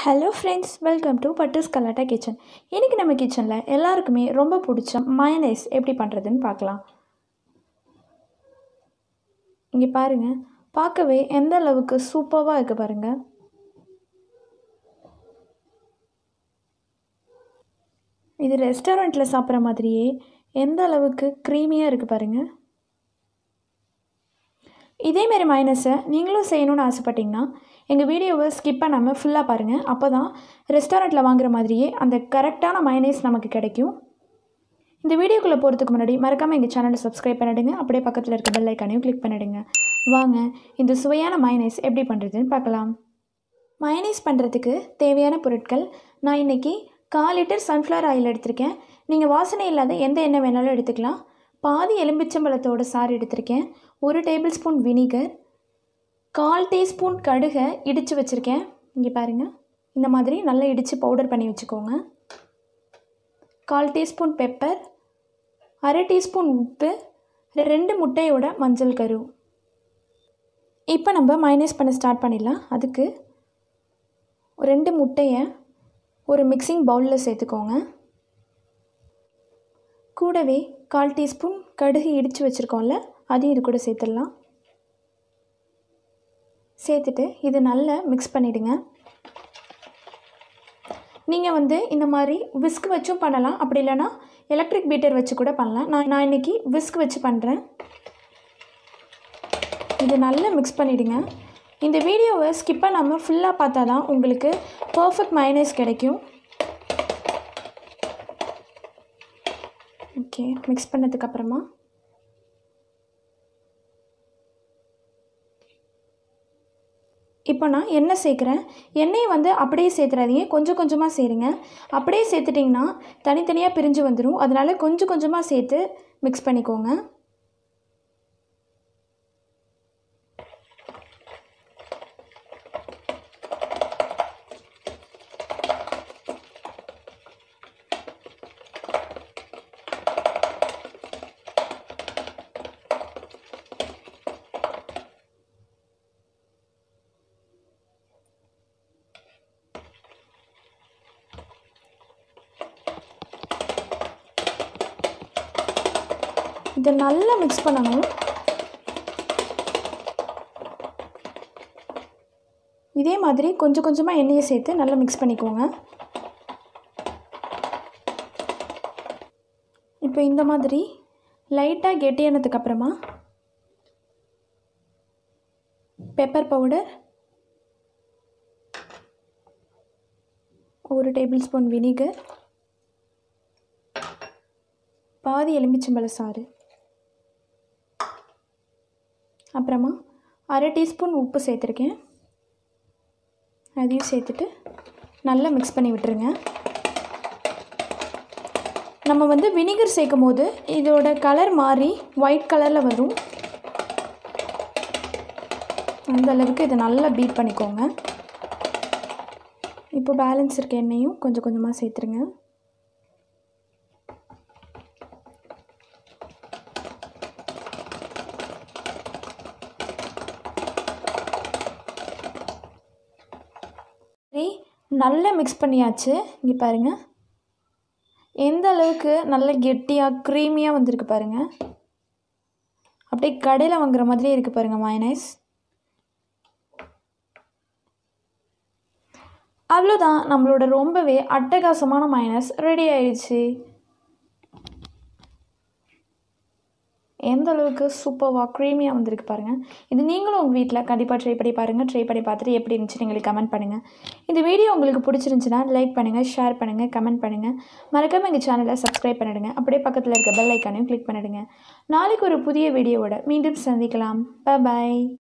hello friends welcome to butters Galatta kitchen இன்றைக்கி நம்ம கிச்சனில் எல்லாருக்குமே ரொம்ப பிடிச்ச மயனைஸ் எப்படி பண்ணுறதுன்னு பார்க்கலாம் இங்கே பாருங்கள் பார்க்கவே எந்த அளவுக்கு சூப்பராக இருக்குது பாருங்கள் இது ரெஸ்டாரண்ட்டில் சாப்பிட்ற மாதிரியே எந்த அளவுக்கு க்ரீமியாக இருக்குது பாருங்கள் இதேமாரி மைனஸை நீங்களும் செய்யணும்னு ஆசைப்பட்டீங்கன்னா எங்கள் வீடியோவை ஸ்கிப் பண்ணாமல் ஃபுல்லாக பாருங்கள் அப்போ தான் ரெஸ்டாரண்ட்டில் வாங்குற மாதிரியே அந்த கரெக்டான மைனஸ் நமக்கு கிடைக்கும் இந்த வீடியோக்குள்ளே போகிறதுக்கு முன்னாடி மறக்காமல் எங்கள் சேனலை சப்ஸ்கிரைப் பண்ணிடுங்க அப்படியே பக்கத்தில் இருக்க பெல் ஐக்கானையும் கிளிக் பண்ணிடுங்க வாங்க இந்த சுவையான மைனஸ் எப்படி பண்ணுறதுன்னு பார்க்கலாம் மைனஸ் பண்ணுறதுக்கு தேவையான பொருட்கள் நான் இன்றைக்கி கால் லிட்டர் சன்ஃப்ளவர் ஆயில் எடுத்திருக்கேன் நீங்கள் வாசனை இல்லாத எந்த எண்ணெய் வேணாலும் எடுத்துக்கலாம் பாதி எலும்பிச்சம்பழத்தோட சாறு எடுத்திருக்கேன் ஒரு டேபிள் ஸ்பூன் வினிகர் கால் டீஸ்பூன் கடுகை இடித்து வச்சுருக்கேன் இங்கே பாருங்கள் இந்த மாதிரி நல்லா இடித்து பவுடர் பண்ணி வச்சுக்கோங்க கால் டீஸ்பூன் பெப்பர் அரை டீஸ்பூன் உப்பு ரெண்டு முட்டையோட மஞ்சள் கரு இப்போ நம்ம மைனஸ் பண்ண ஸ்டார்ட் பண்ணிடலாம் அதுக்கு ரெண்டு முட்டையை ஒரு மிக்சிங் பவுலில் சேர்த்துக்கோங்க கூடவே கால் டீஸ்பூன் கடுகு இடித்து வச்சுருக்கோம்ல அதையும் இது கூட சேர்த்துடலாம் சேர்த்துட்டு இது நல்லா மிக்ஸ் பண்ணிவிடுங்க நீங்கள் வந்து இந்த மாதிரி விஸ்க் வச்சும் பண்ணலாம் அப்படி இல்லைனா எலக்ட்ரிக் பீட்டர் வச்சு கூட பண்ணலாம் நான் நான் இன்றைக்கி விஸ்க் வச்சு பண்ணுறேன் இது நல்லா மிக்ஸ் பண்ணிவிடுங்க இந்த வீடியோவை ஸ்கிப் பண்ணாமல் ஃபுல்லாக பார்த்தா தான் உங்களுக்கு பர்ஃபெக்ட் மைனஸ் கிடைக்கும் ஓகே மிக்ஸ் பண்ணதுக்கப்புறமா இப்போ நான் எண்ணெய் சேர்க்குறேன் எண்ணெயை வந்து அப்படியே சேர்த்துறாதீங்க கொஞ்சம் கொஞ்சமாக சேருங்க அப்படியே சேர்த்துட்டிங்கன்னா தனித்தனியாக பிரிஞ்சு வந்துடும் அதனால் கொஞ்சம் கொஞ்சமாக சேர்த்து மிக்ஸ் பண்ணிக்கோங்க இதை நல்லா மிக்ஸ் பண்ணணும் இதே மாதிரி கொஞ்சம் கொஞ்சமாக எண்ணெயை சேர்த்து நல்லா மிக்ஸ் பண்ணிக்கோங்க இப்போ இந்த மாதிரி லைட்டாக கெட்டியானதுக்கப்புறமா பெப்பர் பவுடர் ஒரு டேபிள் ஸ்பூன் வினிகர் பாதி எலுமிச்சம்பழ சாறு அப்புறமா அரை டீஸ்பூன் உப்பு சேர்த்துருக்கேன் அதையும் சேர்த்துட்டு நல்லா மிக்ஸ் பண்ணி விட்டுருங்க நம்ம வந்து வினிகர் சேர்க்கும் போது இதோட கலர் மாறி ஒயிட் கலரில் வரும் அந்த அளவுக்கு இதை நல்லா பீட் பண்ணிக்கோங்க இப்போ பேலன்ஸ் இருக்க எண்ணெயும் கொஞ்சம் கொஞ்சமாக சேர்த்துருங்க சரி நல்லா மிக்ஸ் பண்ணியாச்சு இங்கே பாருங்கள் எந்த அளவுக்கு நல்ல கெட்டியாக க்ரீமியாக வந்திருக்கு பாருங்கள் அப்படியே கடையில் வாங்குற மாதிரியே இருக்குது பாருங்கள் மயனைஸ் அவ்வளோதான் நம்மளோட ரொம்பவே அட்டகாசமான மைனஸ் ரெடி ஆயிடுச்சு எந்த அளவுக்கு சூப்பராக க்ரீமியாக வந்திருக்கு பாருங்கள் இது நீங்களும் உங்கள் வீட்டில் கண்டிப்பாக ட்ரை பண்ணி பாருங்கள் ட்ரை பண்ணி பார்த்துட்டு எப்படி இருந்துச்சு எங்களுக்கு கமெண்ட் பண்ணுங்கள் இந்த வீடியோ உங்களுக்கு பிடிச்சிருந்துச்சுன்னா லைக் பண்ணுங்கள் ஷேர் பண்ணுங்கள் கமெண்ட் பண்ணுங்கள் மறக்காமல் எங்கள் சேனலை சப்ஸ்கிரைப் பண்ணிவிடுங்க அப்படியே பக்கத்தில் இருக்க பெல் ஐக்கானையும் கிளிக் பண்ணிவிடுங்க நாளைக்கு ஒரு புதிய வீடியோவோட மீண்டும் சந்திக்கலாம் பாய்